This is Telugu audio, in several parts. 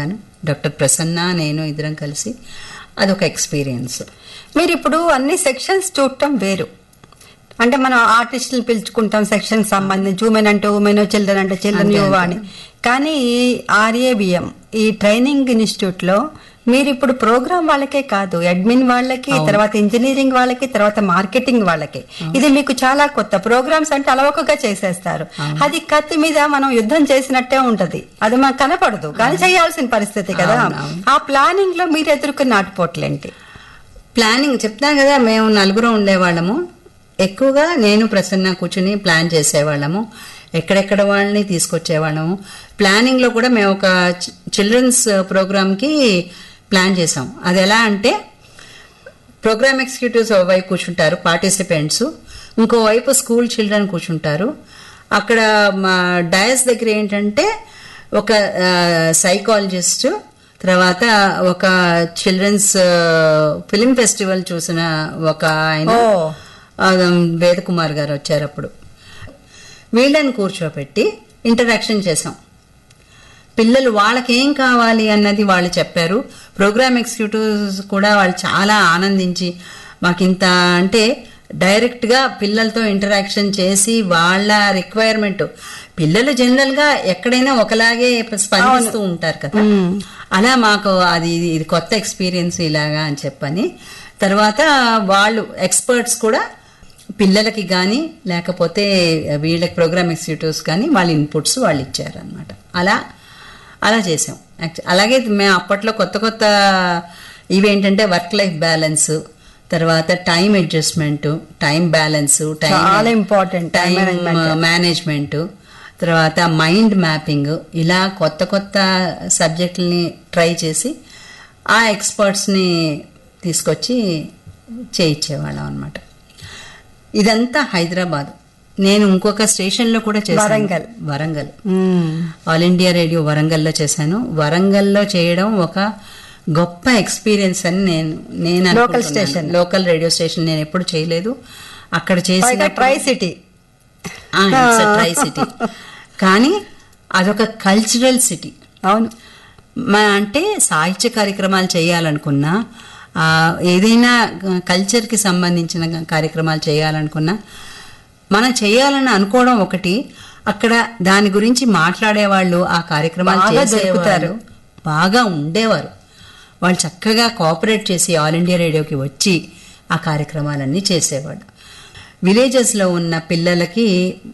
చెప్పాను డాక్టర్ ప్రసన్న నేను ఇద్దరం కలిసి అదొక ఎక్స్పీరియన్స్ మీరు ఇప్పుడు అన్ని సెక్షన్స్ చూడటం వేరు అంటే మనం ఆర్టిస్టులు పిలుచుకుంటాం సెక్షన్ సంబంధించి ఉమెన్ అంటే ఉమెన్ చిల్డ్రన్ అంటే చిల్డ్రన్ అంతే, యువ అంతే. అని కానీ ఈ ఆర్ఏబిఎం ఈ ట్రైనింగ్ ఇన్స్టిట్యూట్ లో మీరు ఇప్పుడు ప్రోగ్రామ్ వాళ్ళకే కాదు అడ్మిన్ వాళ్ళకి తర్వాత ఇంజనీరింగ్ వాళ్ళకి తర్వాత మార్కెటింగ్ వాళ్ళకి ఇది మీకు చాలా కొత్త ప్రోగ్రామ్స్ అంటే అలవకగా చేసేస్తారు అది కత్తి మీద మనం యుద్ధం చేసినట్టే ఉంటది అది మాకు కనపడదు కానీ చేయాల్సిన పరిస్థితి కదా అవును, అవును. ఆ ప్లానింగ్ లో మీరు ఎదుర్కొన్న నాటుపోట్లేంటి ప్లానింగ్ చెప్తాను కదా మేము నలుగురు ఉండేవాళ్ళము ఎక్కువగా నేను ప్రసన్న కూర్చుని ప్లాన్ చేసేవాళ్ళము ఎక్కడెక్కడ వాళ్ళని తీసుకొచ్చేవాళ్ళము ప్లానింగ్లో కూడా మేము ఒక చిల్డ్రన్స్ ప్రోగ్రామ్కి ప్లాన్ చేసాం అది ఎలా అంటే ప్రోగ్రామ్ ఎగ్జిక్యూటివ్స్ వైపు కూర్చుంటారు పార్టిసిపెంట్స్ ఇంకోవైపు స్కూల్ చిల్డ్రన్ కూర్చుంటారు అక్కడ మా డయస్ దగ్గర ఏంటంటే ఒక సైకాలజిస్ట్ తర్వాత ఒక చిల్డ్రన్స్ ఫిలిం ఫెస్టివల్ చూసిన ఒక ఆయన ఓ. ఆ, వేదకుమార్ గారు వచ్చారు అప్పుడు వీళ్ళని కూర్చోబెట్టి ఇంటరాక్షన్ చేసాం పిల్లలు వాళ్ళకి ఏం కావాలి అన్నది వాళ్ళు చెప్పారు ప్రోగ్రామ్ ఎగ్జిక్యూటివ్స్ కూడా వాళ్ళు చాలా ఆనందించి మాకింత అంటే డైరెక్ట్ గా పిల్లలతో ఇంటరాక్షన్ చేసి వాళ్ళ రిక్వైర్మెంట్ పిల్లలు జనరల్ గా ఎక్కడైనా ఒకలాగే స్పందిస్తూ ఉంటారు కదా అలా మాకు అది ఇది కొత్త ఎక్స్పీరియన్స్ ఇలాగా అని చెప్పని తర్వాత వాళ్ళు ఎక్స్పర్ట్స్ కూడా పిల్లలకి కానీ లేకపోతే వీళ్ళకి ప్రోగ్రామ్ ఎగ్జిక్యూటివ్స్ కానీ వాళ్ళ ఇన్పుట్స్ వాళ్ళు ఇచ్చారనమాట అలా అలా చేసాం యాక్చు- అలాగే మేము అప్పట్లో కొత్త కొత్త ఇవేంటంటే వర్క్ లైఫ్ బ్యాలెన్స్ తర్వాత time adjustment time balance time చాలా important, time management. మేనేజ్మెంట్ తర్వాత మైండ్ మ్యాపింగ్ ఇలా కొత్త కొత్త సబ్జెక్టుల్ని ట్రై చేసి ఆ ఎక్స్పర్ట్స్ని తీసుకొచ్చి చేయించేవాళ్ళం అనమాట ఇదంతా హైదరాబాద్ నేను ఇంకొక స్టేషన్లో కూడా చేశాను వరంగల్. వరంగల్ మ్మ్. ఆల్ ఇండియా రేడియో వరంగల్లో చేశాను వరంగల్లో చేయడం ఒక గొప్ప ఎక్స్పీరియన్స్ అని నేను నేను Local అనుకుంటున్నాను. station. లోకల్ రేడియో స్టేషన్ నేను ఎప్పుడు చేయలేదు అక్కడ చేసిన పైగా ట్రై సిటీ ట్రై సిటీ కానీ అదొక కల్చరల్ సిటీ అవును మన అంటే సాహిత్య కార్యక్రమాలు చేయాలనుకున్నా ఆ, ఏదైనా కల్చర్కి సంబంధించిన కార్యక్రమాలు చేయాలనుకున్నా మనం చేయాలని అనుకోవడం ఒకటి అక్కడ దాని గురించి మాట్లాడేవాళ్ళు ఆ కార్యక్రమాలు బాగా చేసేవారు దొరుకుతారు. బాగా ఉండేవారు వాళ్ళు చక్కగా కోఆపరేట్ చేసి ఆల్ ఇండియా రేడియోకి వచ్చి ఆ కార్యక్రమాలన్నీ చేసేవాడు విలేజెస్లో ఉన్న పిల్లలకి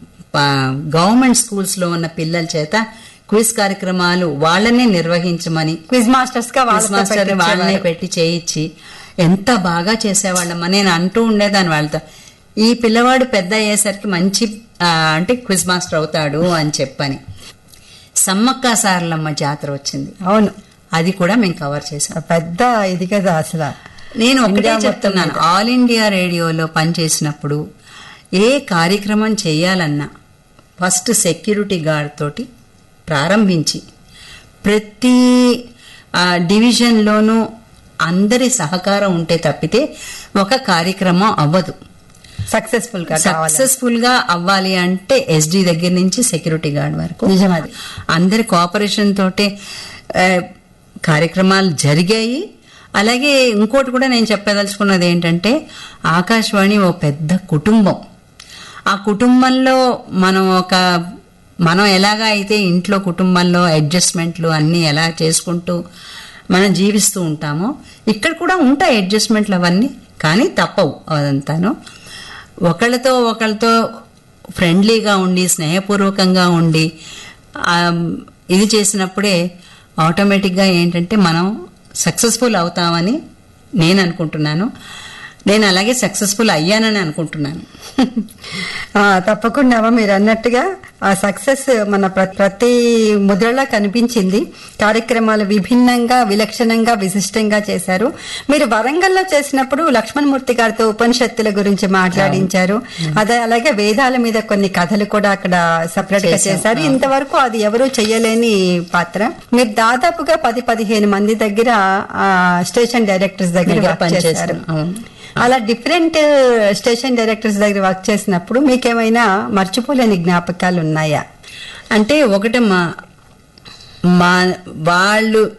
గవర్నమెంట్ స్కూల్స్లో ఉన్న పిల్లల చేత క్విజ్ కార్యక్రమాలు వాళ్ళనే నిర్వహించమని క్విజ్ మాస్టర్స్ గా క్విజ్ మాస్టర్ వాళ్ళనే పెట్టి చేయించి ఎంత బాగా చేసేవాళ్ళమ్మా నేను అంటూ ఉండేదాన్ని వాళ్ళతో ఈ పిల్లవాడు పెద్ద అయ్యేసరికి మంచి ఆ, అంటే క్విజ్ మాస్టర్ అవుతాడు అని చెప్పని సమ్మక్క సారలమ్మ జాతర వచ్చింది అవును అది కూడా మేము కవర్ చేసాం పెద్ద ఇది కదా అసలు నేను ఒకటే ఇండియా మొత్తం చెప్తున్నాను మీద. ఆల్ ఇండియా రేడియోలో పనిచేసినప్పుడు ఏ కార్యక్రమం చేయాలన్నా ఫస్ట్ సెక్యూరిటీ గార్డ్ తోటి ప్రారంభించి ప్రతి ఆ, డివిజన్లోనూ అందరి సహకారం ఉంటే తప్పితే ఒక కార్యక్రమం అవ్వదు సక్సెస్ఫుల్ గా కావాలి సక్సెస్ఫుల్ గా అవ్వాలి అంటే ఎస్డి దగ్గర నుంచి సెక్యూరిటీ గార్డ్ వరకు నిజం అది. అందరి కోఆపరేషన్ తోటే ఆ, కార్యక్రమాలు జరిగాయి అలాగే ఇంకోటి కూడా నేను చెప్పదలుచుకున్నది ఏంటంటే ఆకాశవాణి ఓ పెద్ద కుటుంబం ఆ కుటుంబంలో మనం ఒక మనం ఎలాగా అయితే ఇంట్లో కుటుంబంలో అడ్జస్ట్మెంట్లు అన్నీ ఎలా చేసుకుంటూ మనం జీవిస్తూ ఉంటామో ఇక్కడ కూడా ఉంటాయి అడ్జస్ట్మెంట్లు అవన్నీ కానీ తప్పవు అదంతాను ఒకళ్ళతో ఒకళ్ళతో ఫ్రెండ్లీగా ఉండి స్నేహపూర్వకంగా ఉండి ఆ, ఇది చేసినప్పుడే ఆటోమేటిక్గా ఏంటంటే మనం సక్సెస్ఫుల్ అవుతామని నేను అనుకుంటున్నాను నేను అలాగే సక్సెస్ఫుల్ అయ్యానని అనుకుంటున్నాను ఆ, తప్పకుండా అమ్మ మీరు అన్నట్టుగా ఆ సక్సెస్ మన ప్ర- ప్రతి ముద్రలా కనిపించింది కార్యక్రమాలు విభిన్నంగా విలక్షణంగా విశిష్టంగా చేశారు మీరు వరంగల్లో చేసినప్పుడు లక్ష్మణమూర్తి గారితో ఉపనిషత్తుల గురించి మాట్లాడించారు అదే అలాగే వేదాల మీద కొన్ని కథలు కూడా అక్కడ సపరేట్ గా చేశాం. చేశారు ఇంతవరకు అది ఎవరూ చెయ్యలేని పాత్ర మీరు దాదాపుగా పది పదిహేను మంది దగ్గర ఆ, స్టేషన్ డైరెక్టర్స్ దగ్గర దగ్గర వర్క్ పనిచేశాను. చేశారు అవును. అలా డిఫరెంట్ స్టేషన్ డైరెక్టర్స్ దగ్గర వర్క్ చేసినప్పుడు మీకేమైనా మర్చిపోలేని జ్ఞాపకాలు ఉన్నాయా అంటే ఒకటి మా మా వాళ్ళు